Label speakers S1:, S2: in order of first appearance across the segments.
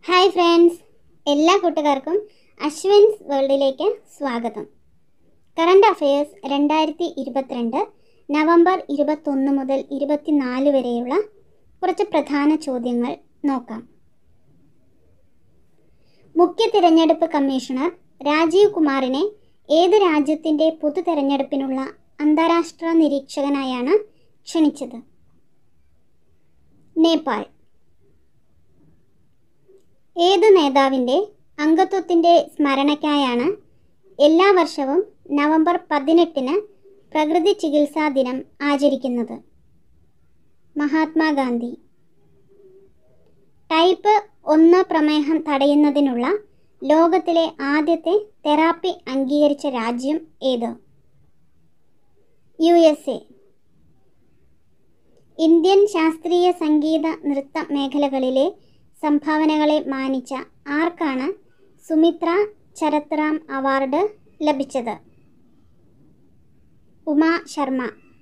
S1: hi friends എല്ലാ കൂട്ടുകാർക്കും അശ്വിൻസ് വേൾഡിലേക്ക് സ്വാഗതം കറണ്ട് അഫയേഴ്സ് രണ്ടായിരത്തി ഇരുപത്തിരണ്ട് നവംബർ ഇരുപത്തൊന്ന് മുതൽ ഇരുപത്തിനാല് വരെയുള്ള കുറച്ച് പ്രധാന ചോദ്യങ്ങൾ നോക്കാം മുഖ്യ തിരഞ്ഞെടുപ്പ് കമ്മീഷണർ രാജീവ് കുമാറിനെ ഏത് രാജ്യത്തിൻ്റെ പൊതു തെരഞ്ഞെടുപ്പിനുള്ള അന്താരാഷ്ട്ര നിരീക്ഷകനായാണ് ക്ഷണിച്ചത് നേപ്പാൾ ഏത് നേതാവിൻ്റെ അംഗത്വത്തിൻ്റെ സ്മരണയ്ക്കായാണ് എല്ലാ വർഷവും നവംബർ പതിനെട്ടിന് പ്രകൃതി ചികിത്സാ ദിനം ആചരിക്കുന്നത് മഹാത്മാഗാന്ധി ടൈപ്പ് ഒന്ന് പ്രമേഹം തടയുന്നതിനുള്ള ലോകത്തിലെ ആദ്യത്തെ തെറാപ്പി അംഗീകരിച്ച രാജ്യം ഏത് യു എസ് എ ഇന്ത്യൻ ശാസ്ത്രീയ സംഗീത നൃത്ത മേഖലകളിലെ സംഭാവനകളെ മാനിച്ച ആർക്കാണ് സുമിത്ര ചരത്റാം അവാർഡ് ലഭിച്ചത് ഉമ ശർമ്മ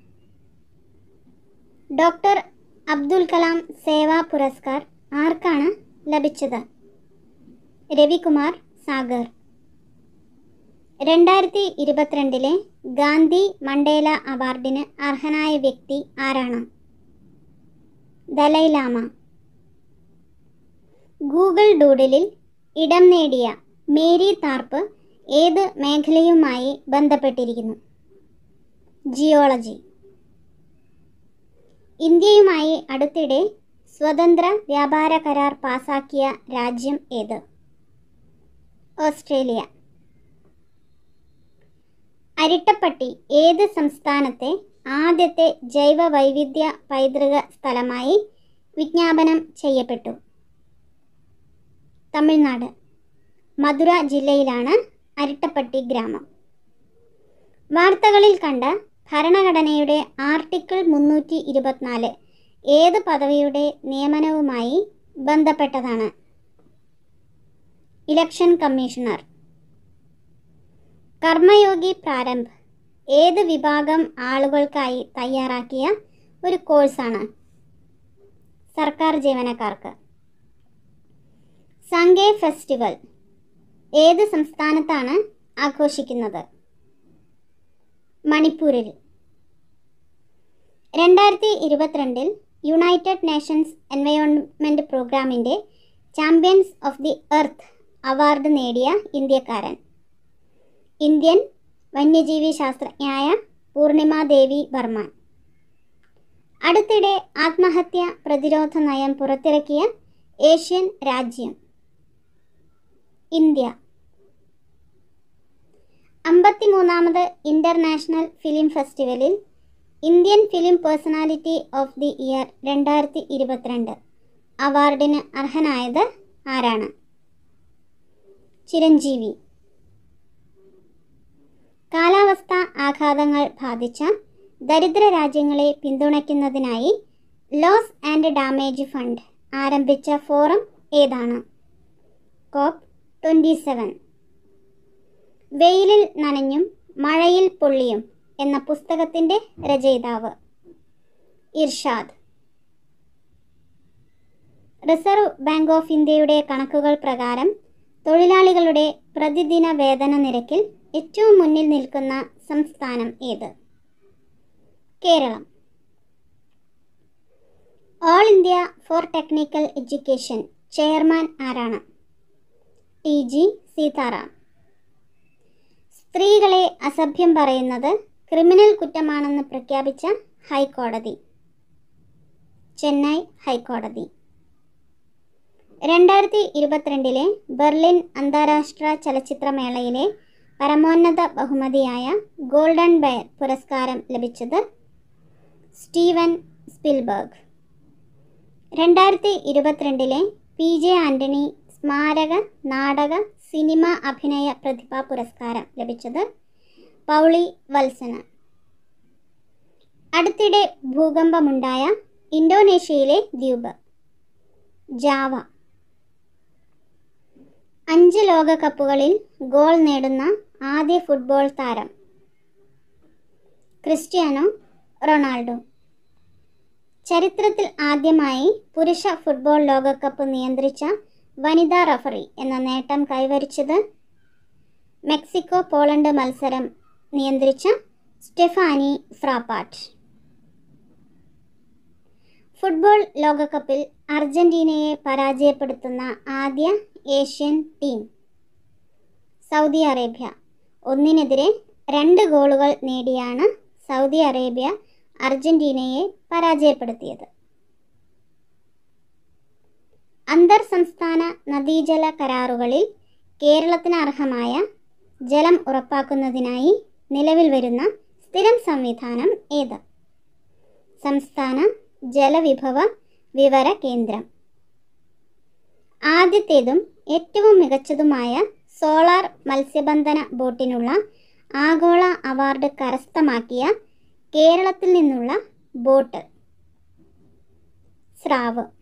S1: ഡോക്ടർ അബ്ദുൽ കലാം സേവാ പുരസ്കാർ ആർക്കാണ് ലഭിച്ചത് രവികുമാർ സാഗർ രണ്ടായിരത്തി ഇരുപത്തിരണ്ടിലെ ഗാന്ധി മണ്ടേല അവാർഡിന് അർഹനായ വ്യക്തി ആരാണ് ദലൈലാമ ഗൂഗിൾ ഡൂഡിലിൽ ഇടം നേടിയ മേരി താർപ്പ് ഏത് മേഖലയുമായി ബന്ധപ്പെട്ടിരിക്കുന്നു ജിയോളജി ഇന്ത്യയുമായി അടുത്തിടെ സ്വതന്ത്ര വ്യാപാര കരാർ പാസാക്കിയ രാജ്യം ഏത് ഓസ്ട്രേലിയ അരിട്ടപ്പട്ടി ഏത് സംസ്ഥാനത്തെ ആദ്യത്തെ ജൈവ വൈവിധ്യ പൈതൃക സ്ഥലമായി വിജ്ഞാപനം ചെയ്യപ്പെട്ടു തമിഴ്നാട് മധുര ജില്ലയിലാണ് അരിട്ടപ്പട്ടി ഗ്രാമം വാർത്തകളിൽ കണ്ട ഭരണഘടനയുടെ ആർട്ടിക്കിൾ മുന്നൂറ്റി ഇരുപത്തിനാല് ഏത് പദവിയുടെ നിയമനവുമായി ബന്ധപ്പെട്ടതാണ് ഇലക്ഷൻ കമ്മീഷണർ കർമ്മയോഗി പ്രാരംഭ് ഏത് വിഭാഗം ആളുകൾക്കായി തയ്യാറാക്കിയ ഒരു കോഴ്സാണ് സർക്കാർ ജീവനക്കാർക്ക് സംഗേ ഫെസ്റ്റിവൽ ഏത് സംസ്ഥാനത്താണ് ആഘോഷിക്കുന്നത് മണിപ്പൂരിൽ രണ്ടായിരത്തി ഇരുപത്തിരണ്ടിൽ യുണൈറ്റഡ് നേഷൻസ് എൻവയോൺമെൻറ്റ് പ്രോഗ്രാമിൻ്റെ champions of the earth award നേടിയ ഇന്ത്യക്കാരൻ ഇന്ത്യൻ വന്യജീവി ശാസ്ത്രജ്ഞയായ പൂർണിമ ദേവി ബർമാൻ അടുത്തിടെ ആത്മഹത്യ പ്രതിരോധ നയം പുറത്തിറക്കിയ ഏഷ്യൻ രാജ്യം ഇന്ത്യ അമ്പത്തിമൂന്നാമത് ഇൻ്റർനാഷണൽ ഫിലിം ഫെസ്റ്റിവലിൽ Indian film personality of the year രണ്ടായിരത്തി ഇരുപത്തിരണ്ട് അവാർഡിന് അർഹനായത് ആരാണ് ചിരഞ്ജീവി കാലാവസ്ഥാ ആഘാതങ്ങൾ ബാധിച്ച ദരിദ്ര രാജ്യങ്ങളെ പിന്തുണയ്ക്കുന്നതിനായി ലോസ് ആൻഡ് ഡാമേജ് ഫണ്ട് ആരംഭിച്ച ഫോറം ഏതാണ് കോപ്പ് ട്വൻ്റി സെവൻ വെയിലിൽ നനഞ്ഞും മഴയിൽ പൊള്ളിയും എന്ന പുസ്തകത്തിൻ്റെ രചയിതാവ് ഇർഷാദ് റിസർവ് ബാങ്ക് ഓഫ് ഇന്ത്യയുടെ കണക്കുകൾ പ്രകാരം തൊഴിലാളികളുടെ പ്രതിദിന വേതന നിരക്കിൽ ഏറ്റവും മുന്നിൽ നിൽക്കുന്ന സംസ്ഥാനം ഏത് Keralam all India for technical education chairman ആരാണ് ടി ജി സീതാറാം സ്ത്രീകളെ അസഭ്യം പറയുന്നത് ക്രിമിനൽ കുറ്റമാണെന്ന് പ്രഖ്യാപിച്ച ഹൈക്കോടതി ചെന്നൈ ഹൈക്കോടതി രണ്ടായിരത്തി ഇരുപത്തിരണ്ടിലെ ബെർലിൻ അന്താരാഷ്ട്ര ചലച്ചിത്രമേളയിലെ പരമോന്നത ബഹുമതിയായ ഗോൾഡൻ ബെയർ പുരസ്കാരം ലഭിച്ചത് സ്റ്റീവൻ സ്പിൽബർഗ് രണ്ടായിരത്തി ഇരുപത്തിരണ്ടിലെ പി ജെ ആൻ്റണി സ്മാരക നാടക സിനിമ അഭിനയ പ്രതിഭാ പുരസ്കാരം ലഭിച്ചത് പൗളി വത്സന് അടുത്തിടെ ഭൂകമ്പമുണ്ടായ ഇന്തോനേഷ്യയിലെ ദ്വീപ് ജാവ അഞ്ച് ലോകകപ്പുകളിൽ ഗോൾ നേടുന്ന ആദ്യ ഫുട്ബോൾ താരം ക്രിസ്ത്യാനോ റൊണാൾഡോ ചരിത്രത്തിൽ ആദ്യമായി പുരുഷ ഫുട്ബോൾ ലോകകപ്പ് നിയന്ത്രിച്ച വനിതാ റഫറി എന്ന നേട്ടം കൈവരിച്ചത് മെക്സിക്കോ പോളണ്ട് മത്സരം നിയന്ത്രിച്ച സ്റ്റെഫാനി ഫ്രാപ്പാട്ട് ഫുട്ബോൾ ലോകകപ്പിൽ അർജന്റീനയെ പരാജയപ്പെടുത്തുന്ന ആദ്യ ഏഷ്യൻ ടീം സൗദി അറേബ്യ ഒന്നിനെതിരെ രണ്ട് ഗോളുകൾ നേടിയാണ് സൗദി അറേബ്യ അർജന്റീനയെ പരാജയപ്പെടുത്തിയത് അന്തർ സംസ്ഥാന നദീജല കരാറുകളിൽ കേരളത്തിന് അർഹമായ ജലം ഉറപ്പാക്കുന്നതിനായി നിലവിൽ വരുന്ന സ്ഥിരം സംവിധാനം ഏത് സംസ്ഥാന ജലവിഭവ വിവര കേന്ദ്രം ആദ്യത്തേതും ഏറ്റവും മികച്ചതുമായ സോളാർ മത്സ്യബന്ധന ബോട്ടിനുള്ള ആഗോള അവാർഡ് കരസ്ഥമാക്കിയ കേരളത്തിൽ നിന്നുള്ള ബോട്ട് സ്രാവ്